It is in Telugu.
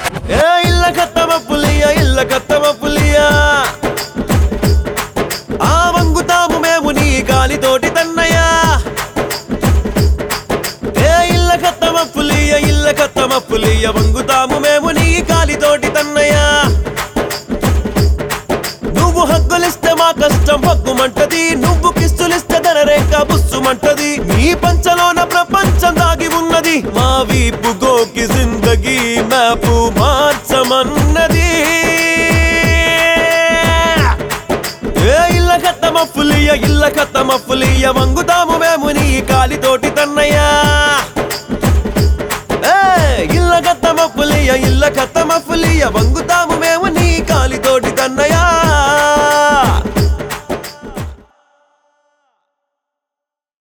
ఏ ఇల్ల కత్తమ పులియ ఇల్ల కత్తమ పులియ ఆ వంగుతాము మేము నీ గాలితోటి తన్నయ్యా ఏ ఇల్ల కత్తమ పులియ ఇల్ల కత్తమ పులియ వంగుతాము మేము నీ గాలితోటి తన్నయ్యా నువ్వు హగ్గులిస్తే మా కష్టం హగ్గుమంటది నువ్వు కిస్తులిస్తే ధనరేఖ బుస్సుమంటది నీ పంచలోన ప్రపంచం దాగి ఉన్నది మా వీపు గోకి జిందగీ మ్యాపు మార్చమన్నది ఏ ఇల్ల కత్తమ పులియ ఇల్ల కత్తమ పులియ వంగుతాము మేము నీ కాలితోటి తన్నయ్యా ఏ ఇల్ల కత్తమ పులియ ఇల్ల కత్తమ పులియ వంగుతాము మేము